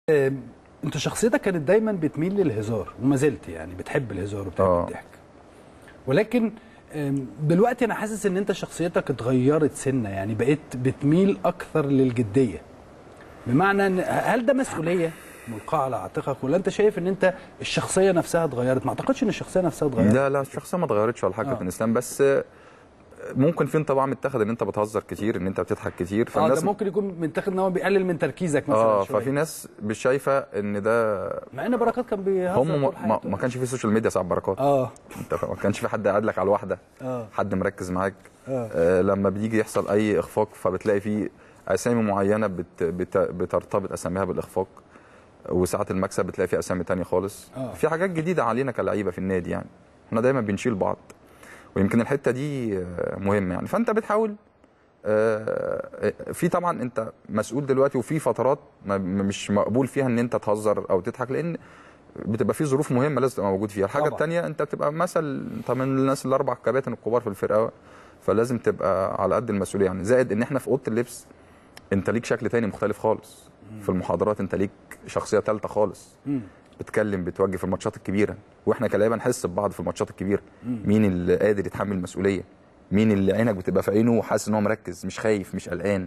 آم، انت شخصيتك كانت دايما بتميل للهزار وما زلت يعني بتحب الهزار وبتحب آه. الضحك ولكن آم، دلوقتي انا حاسس ان انت شخصيتك اتغيرت سنه يعني بقيت بتميل اكثر للجديه بمعنى ان هل ده مسؤوليه ملقاه على عاتقك ولا انت شايف ان انت الشخصيه نفسها اتغيرت ما اعتقدش ان الشخصيه نفسها اتغيرت لا لا الشخصيه ما اتغيرتش ولا حاجه آه. كابتن اسلام بس ممكن في انطباع متاخد ان انت بتهزر كتير ان انت بتضحك كتير اه ده ممكن يكون متاخد ان هو بيقلل من تركيزك مثلا اه شوية. ففي ناس مش شايفه ان ده مع ان بركات كان بيهزر هم ما, طول ما, حياته. ما كانش في سوشيال ميديا ساعه بركات اه انت ما كانش في حد قاعد لك على الواحده اه حد مركز معاك آه. آه لما بيجي يحصل اي اخفاق فبتلاقي في اسامي معينه بت بت بترتبط اساميها بالاخفاق وساعات المكسب بتلاقي في اسامي تانية خالص آه. في حاجات جديده علينا كلعيبه في النادي يعني احنا دايما بنشيل بعض ويمكن الحته دي آه، مهمه يعني فانت بتحاول آه، في طبعا انت مسؤول دلوقتي وفي فترات ما- مش مقبول فيها ان انت تهزر او تضحك لان بتبقى في ظروف مهمه لازم تبقى موجود فيها الحاجه طبعا. الثانيه انت بتبقى مثل انت من الناس الاربع كباتن الكبار في الفرقه فلازم تبقى على قد المسؤوليه يعني زائد ان احنا في اوضه اللبس انت ليك شكل تاني مختلف خالص في المحاضرات انت ليك شخصيه ثالثه خالص مم. بتتكلم بتوجه في الماتشات الكبيره واحنا كلاعيبه نحس ببعض في الماتشات الكبيره مين اللي قادر يتحمل المسؤوليه مين اللي عينك بتبقى في عينه وحاسس ان هو مركز مش خايف مش قلقان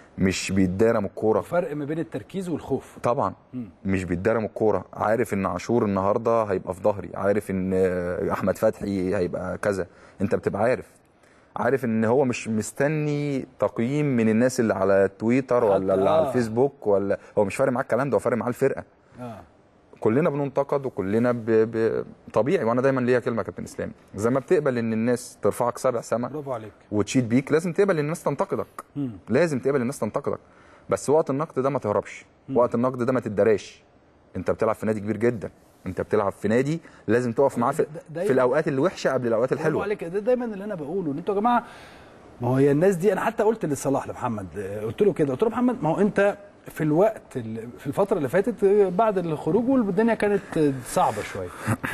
مش بيتدارى من الكوره فرق ما بين التركيز والخوف طبعا مش بيتدارى من الكوره عارف ان عاشور النهارده هيبقى في ظهري عارف ان آه، احمد فتحي هيبقى كذا انت بتبقى عارف عارف ان هو مش مستني تقييم من الناس اللي على تويتر ولا حتى اللي على آه. الفيسبوك ولا هو مش فارق معاه الكلام ده هو فارق معاه الفرقه اه كلنا بننتقد وكلنا ب... ب... طبيعي وانا دايما ليا كلمه يا كابتن اسلام زي ما بتقبل ان الناس ترفعك سبع سما برافو عليك وتشيد بيك لازم تقبل ان الناس تنتقدك مم. لازم تقبل ان الناس تنتقدك بس وقت النقد ده ما تهربش وقت النقد ده ما تتدراش انت بتلعب في نادي كبير جدا انت بتلعب في نادي لازم تقف معاه في, ده- ده- في الاوقات الوحشه قبل الاوقات برافو الحلوه عليك ده دايما اللي انا بقوله ان انتوا يا جماعه ما هو هي الناس دي انا حتى قلت لصلاح لمحمد آه، قلت له كده قلت له محمد ما هو انت في الوقت اللي في الفتره اللي فاتت آه، بعد الخروج والدنيا كانت آه، صعبه شويه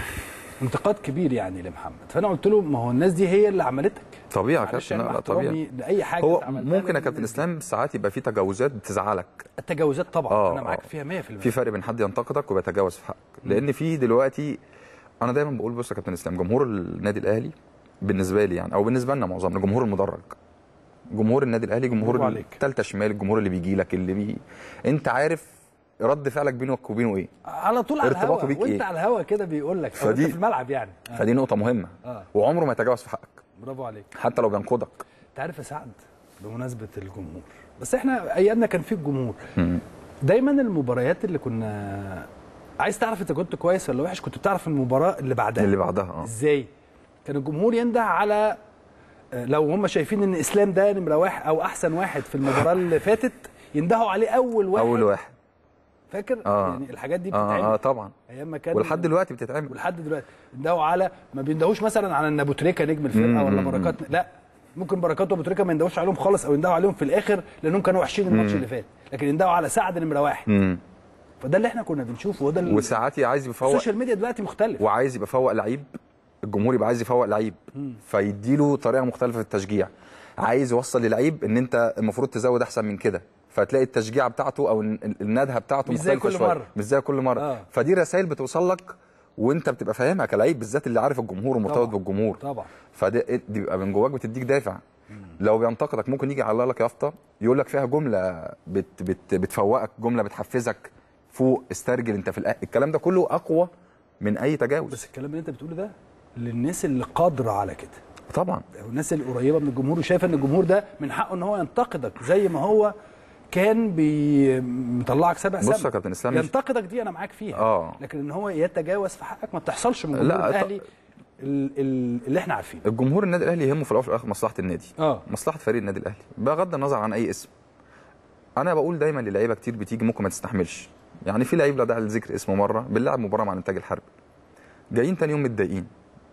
انتقاد كبير يعني لمحمد فانا قلت له ما هو الناس دي هي اللي عملتك طبيعي يا معلش كابتن يعني لا مع لا طبيعي احترامي لاي حاجه هو أنت عملتها ممكن يا لازم كابتن الناس- اسلام ساعات يبقى في تجاوزات بتزعلك التجاوزات طبعا آه، انا معاك آه. فيها 100% في فرق بين حد ينتقدك وبيتجاوز في حقك لان في دلوقتي انا دايما بقول بص يا كابتن اسلام جمهور النادي الاهلي بالنسبه لي يعني او بالنسبه لنا معظمنا جمهور المدرج جمهور النادي الاهلي برافو جمهور عليك. الثالثه شمال الجمهور اللي بيجي لك اللي بي انت عارف رد فعلك بينك وبينه ايه على طول على ارتباطه الهوا بيك وانت إيه؟ على الهوا كده بيقول لك او انت فدي- في الملعب يعني آه. فدي نقطه مهمه آه. وعمره ما يتجاوز في حقك برافو عليك حتى لو بينقدك انت عارف يا سعد بمناسبه الجمهور بس احنا ايامنا كان في الجمهور دايما المباريات اللي كنا عايز تعرف انت كنت كويس ولا وحش كنت بتعرف المباراه اللي بعدها اللي بعدها اه ازاي كان الجمهور ينده على آه، لو هم شايفين ان اسلام ده نمره واحد او احسن واحد في المباراه اللي فاتت يندهوا عليه اول واحد اول واحد فاكر آه. يعني الحاجات دي اه اه بتتعمل طبعا ايام ما كان ولحد دلوقتي بتتعمل ولحد دلوقتي يندهوا على ما بيندهوش مثلا على ان ابو تريكه نجم الفرقه ولا بركات لا ممكن بركات وابو تريكه ما يندهوش عليهم خالص او يندهوا عليهم في الاخر لانهم كانوا وحشين الماتش اللي فات لكن يندهوا على سعد نمره واحد مم. فده اللي احنا كنا بنشوفه وده ال- وساعات عايز يفوق السوشيال ميديا دلوقتي مختلف وعايز يبقى فوق لعيب الجمهور يبقى عايز يفوق لعيب فيديله طريقه مختلفه في التشجيع عايز يوصل للعيب ان انت المفروض تزود احسن من كده فتلاقي التشجيع بتاعته او ال- الندهه بتاعته مش زي مختلفه كل شوية. مرة. مش زي كل مره آه. فدي رسائل بتوصل لك وانت بتبقى فاهمها كلعيب بالذات اللي عارف الجمهور ومرتبط طبعاً. بالجمهور طبعا فدي دي بيبقى من جواك بتديك دافع لو بينتقدك ممكن يجي يعلق لك يافطه يقول لك فيها جمله بت بت بتفوقك جمله بتحفزك فوق استرجل انت في الأ... الكلام ده كله اقوى من اي تجاوز بس الكلام اللي انت بتقوله ده للناس اللي قادره على كده طبعا او الناس القريبه من الجمهور وشايفه ان الجمهور ده من حقه ان هو ينتقدك زي ما هو كان بي مطلعك سبع سبع بص يا كابتن اسلام مش- ينتقدك دي انا معاك فيها آه. لكن ان هو يتجاوز في حقك ما بتحصلش من الجمهور لا، ط- الاهلي ال- ال- اللي احنا عارفينه الجمهور النادي الاهلي يهمه في الاول وفي الاخر مصلحه النادي اه مصلحه فريق النادي الاهلي بغض النظر عن اي اسم انا بقول دايما للعيبه كتير بتيجي ممكن ما تستحملش يعني في لعيب لا داعي لذكر اسمه مره بنلعب مباراه مع الانتاج الحربي جايين تاني يوم متضايقين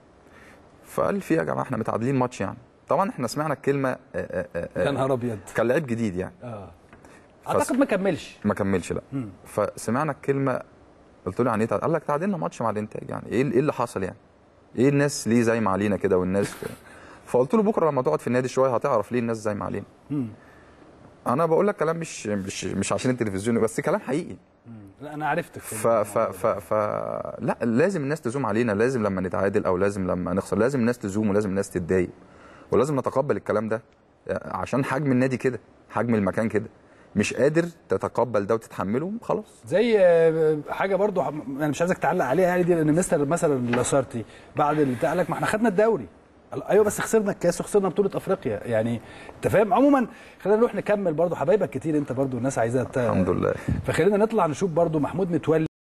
فقال في يا جماعه احنا متعادلين ماتش يعني طبعا احنا سمعنا الكلمه آه، آه، آه، يا آه، نهار ابيض كان لعيب جديد يعني اه فس- اعتقد ما كملش ما كملش لا مم. فسمعنا الكلمه قلت له يعني ايه تعادل؟ قال لك تعادلنا ماتش مع الانتاج يعني ايه ايه اللي حصل يعني ايه الناس ليه زي ما علينا كده والناس فقلت له بكره لما تقعد في النادي شويه هتعرف ليه الناس زي ما علينا مم. انا بقول لك كلام مش مش مش عشان التلفزيون بس كلام حقيقي لا انا عرفتك ف ف ف ف لا لازم الناس تزوم علينا لازم لما نتعادل او لازم لما نخسر لازم الناس تزوم ولازم الناس تتضايق ولازم نتقبل الكلام ده عشان حجم النادي كده حجم المكان كده مش قادر تتقبل ده وتتحمله خلاص زي آه، حاجه برضو ح- انا مش عايزك تعلق عليها يعني دي لان مستر مثلا لاسارتي بعد اللي قال لك ما احنا خدنا الدوري قال ايوه بس خسرنا الكاس وخسرنا بطوله افريقيا يعني انت فاهم عموما خلينا نروح نكمل برضو حبايبك كتير انت برضو الناس عايزاها ت- الحمد لله فخلينا نطلع نشوف برضو محمود متولي